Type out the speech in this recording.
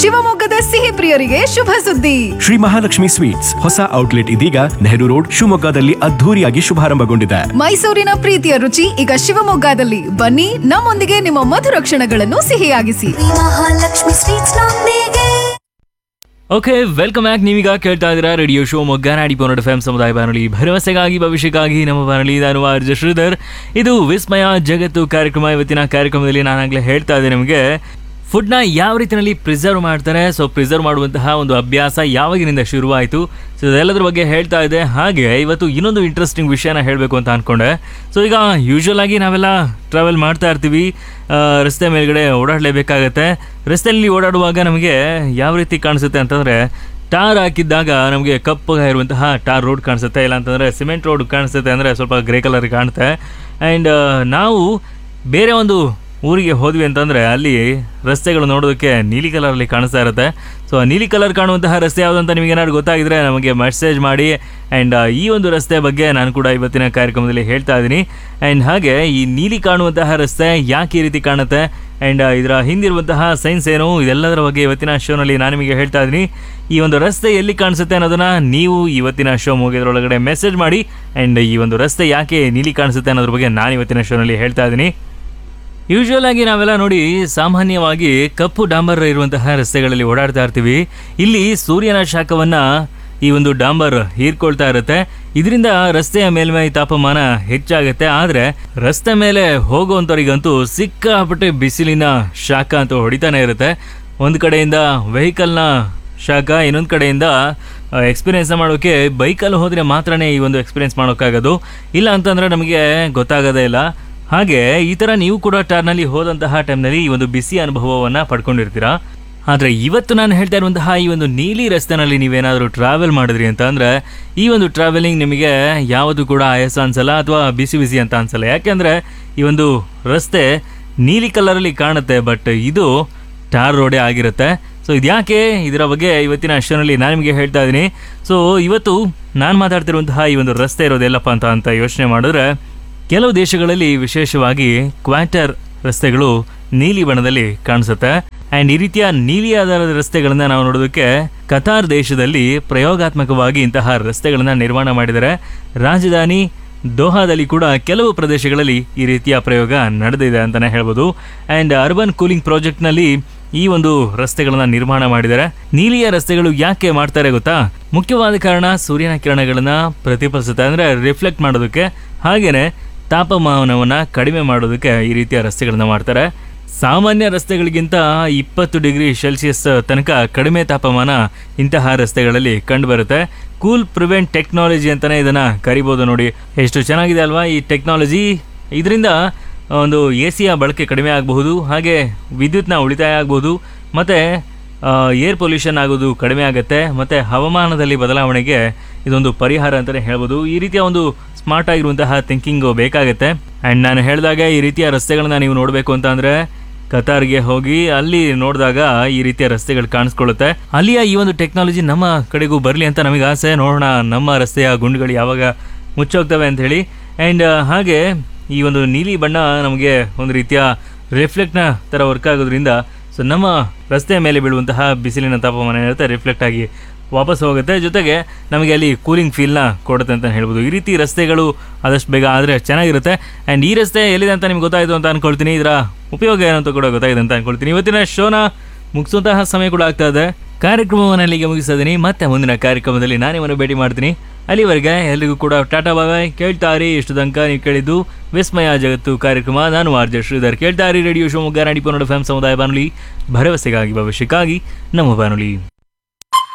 ಶಿವಮೊಗ್ಗದ ಸಿಹಿ ಪ್ರಿಯರಿಗೆ ಶುಭ ಸುದ್ದಿ ಶ್ರೀ ಮಹಾಲಕ್ಷ್ಮಿ ಸ್ವೀಟ್ಸ್ ಹೊಸ ಔಟ್ಲೆಟ್ ಇದೀಗ ನೆಹರು ರೋಡ್ ಶಿವಮೊಗ್ಗದಲ್ಲಿ ಅದ್ಧೂರಿಯಾಗಿ ಶುಭಾರಂಭಗೊಂಡಿದೆ ಮೈಸೂರಿನ ಪ್ರೀತಿಯ ರುಚಿ ಈಗ ಶಿವಮೊಗ್ಗದಲ್ಲಿ ಬನ್ನಿ ನಮ್ಮೊಂದಿಗೆ ನಿಮ್ಮ ಮಧುರ ಕ್ಷಣಗಳನ್ನು ಸಿಹಿಯಾಗಿಸಿ ಮಹಾಲಕ್ಷ್ಮಿ ಸ್ವೀಟ್ಸ್ ನೊಂದಿಗೆ ಓಕೆ ವೆಲ್ಕಮ್ ಬ್ಯಾಕ್ ನೀವೀಗ ಕೇಳ್ತಾ ಇದ್ದೀರಾ ರೇಡಿಯೋ ಶೋ ಮೊಗ್ಗ ನಾಡಿ ಪೋನಡ್ ಎಫ್ ಸಮುದಾಯ ಬಾನುಲಿ ಭರವಸೆಗಾಗಿ ಭವಿಷ್ಯಕ್ಕಾಗಿ ನಮ್ಮ ಬಾನುಲಿ ನಾನು ಆರ್ಜ ಶ್ರೀಧರ್ ಇದು ವಿಸ್ಮಯ ಜಗತ್ತು ಕಾರ್ಯಕ್ರಮ ಇವತ್ತಿನ ಕಾರ್ಯಕ್ರಮದಲ್ಲಿ ನಾನಾಗಲೇ ಹೇಳ್ತಾ ಇದ್ದೆ ನಿಮಗೆ ಫುಡ್ನ ಯಾವ ರೀತಿಯಲ್ಲಿ ಪ್ರಿಸರ್ವ್ ಮಾಡ್ತಾರೆ ಸೊ ಪ್ರಿಸರ್ವ್ ಮಾಡುವಂತಹ ಒಂದು ಅಭ್ಯಾಸ ಯಾವಾಗಿನಿಂದ ಶುರುವಾಯಿತು ಸೊ ಇದೆಲ್ಲದ್ರ ಬಗ್ಗೆ ಹೇಳ್ತಾ ಇದೆ ಹಾಗೆ ಇವತ್ತು ಇನ್ನೊಂದು ಇಂಟ್ರೆಸ್ಟಿಂಗ್ ವಿಷಯನ ಹೇಳಬೇಕು ಅಂತ ಅಂದ್ಕೊಂಡೆ ಸೊ ಈಗ ಯೂಶ್ವಲ್ ಆಗಿ ನಾವೆಲ್ಲ ಟ್ರಾವೆಲ್ ಮಾಡ್ತಾ ಇರ್ತೀವಿ ಆ, ರಸ್ತೆ ಮೇಲ್ಗಡೆ ಓಡಾಡಲೇಬೇಕಾಗತ್ತೆ ರಸ್ತೆಯಲ್ಲಿ ಓಡಾಡುವಾಗ ನಮಗೆ ಯಾವ ರೀತಿ ಕಾಣಿಸುತ್ತೆ ಅಂತಂದರೆ ಟಾರ್ ಹಾಕಿದ್ದಾಗ ನಮಗೆ ಕಪ್ಪಗೆ ಇರುವಂತಹ ಟಾರ್ ರೋಡ್ ಕಾಣಿಸುತ್ತೆ ಇಲ್ಲ ಅಂತಂದರೆ ಸಿಮೆಂಟ್ ರೋಡ್ ಕಾಣಿಸುತ್ತೆ ಅಂದರೆ ಸ್ವಲ್ಪ ಗ್ರೇ ಕಲರ್ ಕಾಣುತ್ತೆ ಆ್ಯಂಡ್ ನಾವು ಬೇರೆ ಒಂದು ಊರಿಗೆ ಹೋದ್ವಿ ಅಂತಂದರೆ ಅಲ್ಲಿ ರಸ್ತೆಗಳು ನೋಡೋದಕ್ಕೆ ನೀಲಿ ಕಲರಲ್ಲಿ ಕಾಣಿಸ್ತಾ ಇರುತ್ತೆ ಸೊ ಆ ನೀಲಿ ಕಲರ್ ಕಾಣುವಂತಹ ರಸ್ತೆ ಯಾವುದು ಅಂತ ನಿಮಗೆ ಏನಾದ್ರು ಗೊತ್ತಾಗಿದ್ರೆ ನಮಗೆ ಮೆಸೇಜ್ ಮಾಡಿ ಆ್ಯಂಡ್ ಈ ಒಂದು ರಸ್ತೆ ಬಗ್ಗೆ ನಾನು ಕೂಡ ಇವತ್ತಿನ ಕಾರ್ಯಕ್ರಮದಲ್ಲಿ ಹೇಳ್ತಾ ಇದ್ದೀನಿ ಆ್ಯಂಡ್ ಹಾಗೆ ಈ ನೀಲಿ ಕಾಣುವಂತಹ ರಸ್ತೆ ಯಾಕೆ ಈ ರೀತಿ ಕಾಣುತ್ತೆ ಆ್ಯಂಡ್ ಇದರ ಹಿಂದಿರುವಂತಹ ಸೈನ್ಸ್ ಏನು ಇದೆಲ್ಲದರ ಬಗ್ಗೆ ಇವತ್ತಿನ ಶೋನಲ್ಲಿ ನಾನು ನಿಮಗೆ ಹೇಳ್ತಾ ಇದ್ದೀನಿ ಈ ಒಂದು ರಸ್ತೆ ಎಲ್ಲಿ ಕಾಣಿಸುತ್ತೆ ಅನ್ನೋದನ್ನ ನೀವು ಇವತ್ತಿನ ಶೋ ಮುಗಿದ್ರೊಳಗಡೆ ಮೆಸೇಜ್ ಮಾಡಿ ಆ್ಯಂಡ್ ಈ ಒಂದು ರಸ್ತೆ ಯಾಕೆ ನೀಲಿ ಕಾಣಿಸುತ್ತೆ ಅನ್ನೋದ್ರ ಬಗ್ಗೆ ನಾನು ಇವತ್ತಿನ ಶೋನಲ್ಲಿ ಹೇಳ್ತಾ ಇದ್ದೀನಿ ಯೂಶುವಲ್ ಆಗಿ ನಾವೆಲ್ಲ ನೋಡಿ ಸಾಮಾನ್ಯವಾಗಿ ಕಪ್ಪು ಡಾಂಬರ್ ಇರುವಂತಹ ರಸ್ತೆಗಳಲ್ಲಿ ಓಡಾಡ್ತಾ ಇರ್ತೀವಿ ಇಲ್ಲಿ ಸೂರ್ಯನ ಶಾಖವನ್ನ ಈ ಒಂದು ಡಾಂಬರ್ ಹೀರ್ಕೊಳ್ತಾ ಇರುತ್ತೆ ಇದರಿಂದ ರಸ್ತೆಯ ಮೇಲ್ಮೈ ತಾಪಮಾನ ಹೆಚ್ಚಾಗುತ್ತೆ ಆದ್ರೆ ರಸ್ತೆ ಮೇಲೆ ಹೋಗುವಂಥವ್ರಿಗಂತೂ ಸಿಕ್ಕಾಪಟ್ಟೆ ಬಿಸಿಲಿನ ಶಾಖ ಅಂತೂ ಹೊಡಿತಾನೆ ಇರುತ್ತೆ ಒಂದು ಕಡೆಯಿಂದ ವೆಹಿಕಲ್ನ ಶಾಖ ಇನ್ನೊಂದು ಕಡೆಯಿಂದ ಎಕ್ಸ್ಪೀರಿಯೆನ್ಸ್ ಮಾಡೋಕ್ಕೆ ಬೈಕಲ್ಲಿ ಹೋದರೆ ಮಾತ್ರನೇ ಈ ಒಂದು ಎಕ್ಸ್ಪೀರಿಯೆನ್ಸ್ ಮಾಡೋಕ್ಕಾಗೋದು ಇಲ್ಲ ಅಂತಂದರೆ ನಮಗೆ ಗೊತ್ತಾಗೋದೇ ಇಲ್ಲ ಹಾಗೆ ಈ ಥರ ನೀವು ಕೂಡ ಟರ್ನಲ್ಲಿ ಹೋದಂತಹ ಟೈಮ್ನಲ್ಲಿ ಈ ಒಂದು ಬಿಸಿ ಅನುಭವವನ್ನು ಪಡ್ಕೊಂಡಿರ್ತೀರಾ ಆದರೆ ಇವತ್ತು ನಾನು ಹೇಳ್ತಾ ಇರುವಂತಹ ಈ ಒಂದು ನೀಲಿ ರಸ್ತೆನಲ್ಲಿ ನೀವೇನಾದರೂ ಟ್ರಾವೆಲ್ ಮಾಡಿದ್ರಿ ಅಂತ ಅಂದರೆ ಈ ಒಂದು ಟ್ರಾವೆಲಿಂಗ್ ನಿಮಗೆ ಯಾವುದು ಕೂಡ ಆಯಾಸ ಅನ್ಸಲ್ಲ ಅಥವಾ ಬಿಸಿ ಬಿಸಿ ಅಂತ ಅನ್ಸಲ್ಲ ಯಾಕೆಂದರೆ ಈ ಒಂದು ರಸ್ತೆ ನೀಲಿ ಕಲರಲ್ಲಿ ಕಾಣುತ್ತೆ ಬಟ್ ಇದು ಟಾರ್ ರೋಡೇ ಆಗಿರುತ್ತೆ ಸೊ ಇದ್ಯಾಕೆ ಇದರ ಬಗ್ಗೆ ಇವತ್ತಿನ ಅಷ್ಟರಲ್ಲಿ ನಾನು ನಿಮಗೆ ಹೇಳ್ತಾ ಇದ್ದೀನಿ ಸೊ ಇವತ್ತು ನಾನು ಮಾತಾಡ್ತಿರುವಂತಹ ಈ ಒಂದು ರಸ್ತೆ ಇರೋದೆಲ್ಲಪ್ಪ ಅಂತ ಅಂತ ಯೋಚನೆ ಮಾಡಿದ್ರೆ ಕೆಲವು ದೇಶಗಳಲ್ಲಿ ವಿಶೇಷವಾಗಿ ಕ್ವಾಟರ್ ರಸ್ತೆಗಳು ನೀಲಿ ಬಣ್ಣದಲ್ಲಿ ಕಾಣಿಸುತ್ತೆ ಆ್ಯಂಡ್ ಈ ರೀತಿಯ ನೀಲಿ ಆಧಾರದ ರಸ್ತೆಗಳನ್ನ ನಾವು ನೋಡೋದಕ್ಕೆ ಕತಾರ್ ದೇಶದಲ್ಲಿ ಪ್ರಯೋಗಾತ್ಮಕವಾಗಿ ಇಂತಹ ರಸ್ತೆಗಳನ್ನ ನಿರ್ಮಾಣ ಮಾಡಿದ್ದಾರೆ ರಾಜಧಾನಿ ದೋಹಾದಲ್ಲಿ ಕೂಡ ಕೆಲವು ಪ್ರದೇಶಗಳಲ್ಲಿ ಈ ರೀತಿಯ ಪ್ರಯೋಗ ನಡೆದಿದೆ ಅಂತಲೇ ಹೇಳ್ಬೋದು ಆ್ಯಂಡ್ ಅರ್ಬನ್ ಕೂಲಿಂಗ್ ಪ್ರಾಜೆಕ್ಟ್ನಲ್ಲಿ ಈ ಒಂದು ರಸ್ತೆಗಳನ್ನ ನಿರ್ಮಾಣ ಮಾಡಿದ್ದಾರೆ ನೀಲಿಯ ರಸ್ತೆಗಳು ಯಾಕೆ ಮಾಡ್ತಾರೆ ಗೊತ್ತಾ ಮುಖ್ಯವಾದ ಕಾರಣ ಸೂರ್ಯನ ಕಿರಣಗಳನ್ನ ಪ್ರತಿಫಲಿಸುತ್ತೆ ಅಂದರೆ ರಿಫ್ಲೆಕ್ಟ್ ಮಾಡೋದಕ್ಕೆ ಹಾಗೇನೆ ತಾಪಮಾನವನ್ನು ಕಡಿಮೆ ಮಾಡೋದಕ್ಕೆ ಈ ರೀತಿಯ ರಸ್ತೆಗಳನ್ನ ಮಾಡ್ತಾರೆ ಸಾಮಾನ್ಯ ರಸ್ತೆಗಳಿಗಿಂತ ಇಪ್ಪತ್ತು ಡಿಗ್ರಿ ಸೆಲ್ಸಿಯಸ್ ತನಕ ಕಡಿಮೆ ತಾಪಮಾನ ಇಂತಹ ರಸ್ತೆಗಳಲ್ಲಿ ಕಂಡುಬರುತ್ತೆ ಕೂಲ್ ಪ್ರಿವೆಂಟ್ ಟೆಕ್ನಾಲಜಿ ಅಂತಲೇ ಇದನ್ನು ಕರಿಬೋದು ನೋಡಿ ಎಷ್ಟು ಚೆನ್ನಾಗಿದೆ ಅಲ್ವಾ ಈ ಟೆಕ್ನಾಲಜಿ ಇದರಿಂದ ಒಂದು ಎ ಸಿಯ ಬಳಕೆ ಕಡಿಮೆ ಆಗಬಹುದು ಹಾಗೆ ವಿದ್ಯುತ್ನ ಉಳಿತಾಯ ಆಗಬಹುದು ಮತ್ತು ಏರ್ ಪೊಲ್ಯೂಷನ್ ಆಗೋದು ಕಡಿಮೆ ಆಗುತ್ತೆ ಮತ್ತು ಹವಾಮಾನದಲ್ಲಿ ಬದಲಾವಣೆಗೆ ಇದೊಂದು ಪರಿಹಾರ ಅಂತಲೇ ಹೇಳ್ಬೋದು ಈ ರೀತಿಯ ಒಂದು ಸ್ಮಾರ್ಟ್ ಆಗಿರುವಂತಹ ಥಿಂಕಿಂಗು ಬೇಕಾಗುತ್ತೆ ಆ್ಯಂಡ್ ನಾನು ಹೇಳಿದಾಗ ಈ ರೀತಿಯ ರಸ್ತೆಗಳನ್ನ ನೀವು ನೋಡಬೇಕು ಅಂತ ಅಂದರೆ ಕತಾರ್ಗೆ ಹೋಗಿ ಅಲ್ಲಿ ನೋಡಿದಾಗ ಈ ರೀತಿಯ ರಸ್ತೆಗಳು ಕಾಣಿಸ್ಕೊಳ್ಳುತ್ತೆ ಅಲ್ಲಿಯ ಈ ಒಂದು ಟೆಕ್ನಾಲಜಿ ನಮ್ಮ ಕಡೆಗೂ ಬರಲಿ ಅಂತ ನಮಗೆ ಆಸೆ ನೋಡೋಣ ನಮ್ಮ ರಸ್ತೆಯ ಗುಂಡುಗಳು ಯಾವಾಗ ಮುಚ್ಚೋಗ್ತವೆ ಅಂತ ಹೇಳಿ ಆ್ಯಂಡ್ ಹಾಗೆ ಈ ಒಂದು ನೀಲಿ ಬಣ್ಣ ನಮಗೆ ಒಂದು ರೀತಿಯ ರಿಫ್ಲೆಕ್ಟ್ನ ಥರ ವರ್ಕ್ ಆಗೋದ್ರಿಂದ ಸೊ ನಮ್ಮ ರಸ್ತೆಯ ಮೇಲೆ ಬೀಳುವಂತಹ ಬಿಸಿಲಿನ ತಾಪಮಾನ ಏನಿರುತ್ತೆ ರಿಫ್ಲೆಕ್ಟ್ ಆಗಿ ವಾಪಸ್ ಹೋಗುತ್ತೆ ಜೊತೆಗೆ ನಮಗೆ ಅಲ್ಲಿ ಕೂಲಿಂಗ್ ಫೀಲ್ನ ಕೊಡುತ್ತೆ ಅಂತ ಹೇಳ್ಬೋದು ಈ ರೀತಿ ರಸ್ತೆಗಳು ಆದಷ್ಟು ಬೇಗ ಆದರೆ ಚೆನ್ನಾಗಿರುತ್ತೆ ಆ್ಯಂಡ್ ಈ ರಸ್ತೆ ಎಲ್ಲಿದೆ ಅಂತ ನಿಮ್ಗೆ ಗೊತ್ತಾಯಿತು ಅಂತ ಅನ್ಕೊಳ್ತೀನಿ ಇದರ ಉಪಯೋಗ ಏನು ಅಂತ ಕೂಡ ಗೊತ್ತಾಗಿದೆ ಅಂತ ಅನ್ಕೊಳ್ತೀನಿ ಇವತ್ತಿನ ಶೋನ ಮುಗಿಸುವಂತಹ ಸಮಯ ಕೂಡ ಆಗ್ತಾ ಇದೆ ಕಾರ್ಯಕ್ರಮವನ್ನು ಅಲ್ಲಿಗೆ ಮುಗಿಸ್ತಾ ಇದ್ದೀನಿ ಮತ್ತೆ ಮುಂದಿನ ಕಾರ್ಯಕ್ರಮದಲ್ಲಿ ನಾನೇ ನಿಮ್ಮನ್ನು ಭೇಟಿ ಮಾಡ್ತೀನಿ ಅಲ್ಲಿವರೆಗೆ ಎಲ್ರಿಗೂ ಕೂಡ ಟಾಟಾ ಬಾಯ್ ಕೇಳ್ತಾರಿ ಇಷ್ಟು ತನಕ ನೀವು ಕೇಳಿದ್ದು ವಿಸ್ಮಯ ಜಗತ್ತು ಕಾರ್ಯಕ್ರಮ ನಾನು ಆರ್ ಜೆ ಶ್ರೀಧರ್ ಕೇಳ್ತಾರಿ ರೇಡಿಯೋ ಶಿವಮೊಗ್ಗ ನಾಡಿ ಪನ್ನಡ ಫ್ಯಾಮ್ ಸಮುದಾಯ ಬಾನುಲಿ ಭರವಸೆಗಾಗಿ ಭವಿಷ್ಯಕ್ಕಾಗಿ ನಮ್ಮ ಬಾನುಲಿ